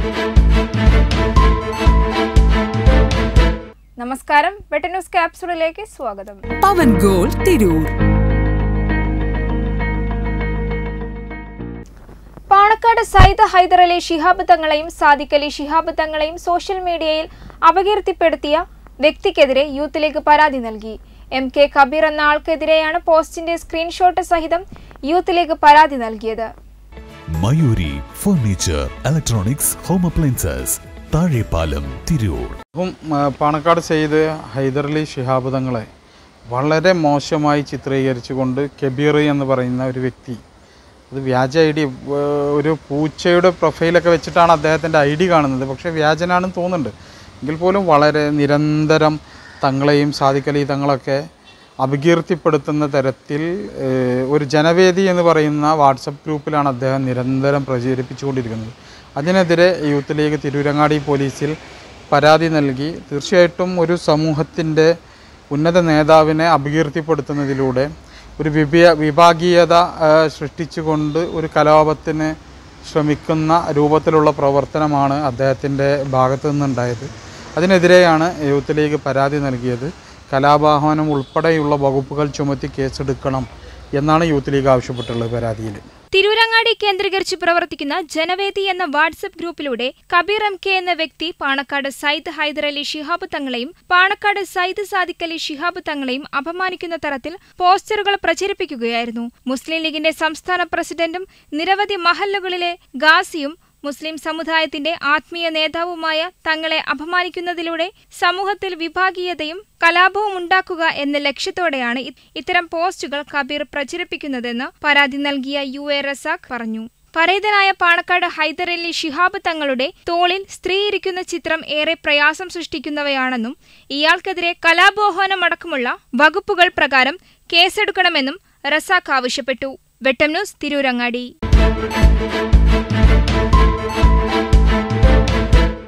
നമസ്കാരം വെട്ട ന്യൂസ് ക്യാപ്സൂളിലേക്ക് സ്വാഗതം പവൻ ഗോൾ തിരൂർ പാണക്കാട് സയ്യിദ് ഹൈദർ അലി ശിഹാബ് തങ്ങളെയും സാദിഖ് അലി ശിഹാബ് തങ്ങളെയും സോഷ്യൽ മീഡിയയിൽ അപകീർത്തിപ്പെടുത്തിയ വ്യക്തിക്കെതിരെ യൂത്ത് ലീഗ് പരാതി നൽകി എം കെ കബീർ എന്ന ആൾക്കെതിരെയാണ് പോസ്റ്റിന്റെ സ്ക്രീൻഷോട്ട് സഹിതം യൂത്ത് ലീഗ് പരാതി നൽകിയത് Mayuri furniture electronics home appliances Thazhepalam Tirur അപ്പം ആ, പാണക്കാട് സെയ്ത് ഹൈദരലി ശിഹാബ് തങ്ങളെ വളരെ മോശമായി ചിത്രീകരിച്ചുകൊണ്ട് കബീർ എന്ന് പറയുന്ന ഒരു വ്യക്തി അത് വ്യാജ ഐ ഡി ഒരു പൂച്ചയുടെ പ്രൊഫൈലൊക്കെ വെച്ചിട്ടാണ് അദ്ദേഹത്തിൻ്റെ ഐ ഡി കാണുന്നത് പക്ഷേ വ്യാജനാണെന്ന് തോന്നുന്നുണ്ട് എങ്കിൽ പോലും വളരെ നിരന്തരം തങ്ങളെയും സാദിഖലി തങ്ങളൊക്കെ അപകീർത്തിപ്പെടുത്തുന്ന തരത്തിൽ ഏഹ്, ഒരു ജനവേദി എന്ന് പറയുന്ന വാട്സപ്പ് ഗ്രൂപ്പിലാണ് അദ്ദേഹം നിരന്തരം പ്രചരിപ്പിച്ചുകൊണ്ടിരിക്കുന്നത് അതിനെതിരെ യൂത്ത് ലീഗ് തിരൂരങ്ങാടി പോലീസിൽ പരാതി നൽകി തീർച്ചയായിട്ടും ഒരു സമൂഹത്തിൻ്റെ ഉന്നത നേതാവിനെ അപകീർത്തിപ്പെടുത്തുന്നതിലൂടെ ഒരു വിഭയ വിഭാഗീയത ആ, സൃഷ്ടിച്ചുകൊണ്ട് ഒരു കലാപത്തിന് ശ്രമിക്കുന്ന രൂപത്തിലുള്ള പ്രവർത്തനമാണ് അദ്ദേഹത്തിൻ്റെ ഭാഗത്തു നിന്നുണ്ടായത് അതിനെതിരെയാണ് യൂത്ത് ലീഗ് പരാതി നൽകിയത് കലാപാഹ്വാനം ഉൾപ്പെടെയുള്ള വകുപ്പുകൾ ചുമത്തി കേസെടുക്കണം എന്നാണ് യൂത്ത് ലീഗ് ആവശ്യപ്പെട്ടുള്ളത് പരാതിയിൽ തിരൂരങ്ങാടി കേന്ദ്രീകരിച്ച് പ്രവർത്തിക്കുന്ന ജനവേദി എന്ന വാട്സപ്പ് ഗ്രൂപ്പിലൂടെ കബീർ എം കെ എന്ന വ്യക്തി പാണക്കാട് സയ്യിദ് ഹൈദർ അലി ശിഹാബ് തങ്ങളെയും പാണക്കാട് സയ്യിദ് സാദിഖ് അലി ശിഹാബ് തങ്ങളെയും അപമാനിക്കുന്ന തരത്തിൽ പോസ്റ്ററുകൾ പ്രചരിപ്പിക്കുകയായിരുന്നു മുസ്ലിം ലീഗിന്റെ സംസ്ഥാന പ്രസിഡന്റും നിരവധി മഹല്ലുകളിലെ ഗാസിയും മുസ്ലിം സമുദായത്തിന്റെ ആത്മീയ നേതാവുമായ തങ്ങളെ അപമാനിക്കുന്നതിലൂടെ സമൂഹത്തിൽ വിഭാഗീയതയും കലാപവും ഉണ്ടാക്കുക എന്ന ലക്ഷ്യത്തോടെയാണ് ഇ- ഇത്തരം പോസ്റ്റുകൾ കബീർ പ്രചരിപ്പിക്കുന്നതെന്ന് പരാതി നൽകിയ യു എ റസാഖ് പറഞ്ഞു പരേതനായ പാണക്കാട് ഹൈദരലി ശിഹാബ് തങ്ങളുടെ തോളിൽ സ്ത്രീ ഇരിക്കുന്ന ചിത്രം ഏറെ പ്രയാസം സൃഷ്ടിക്കുന്നവയാണെന്നും ഇയാൾക്കെതിരെ കലാപോഹനമടക്കമുള്ള വകുപ്പുകൾ പ്രകാരം കേസെടുക്കണമെന്നും റസാഖ് ആവശ്യപ്പെട്ടു വെട്ടം ന്യൂസ് തിരൂരങ്ങാടി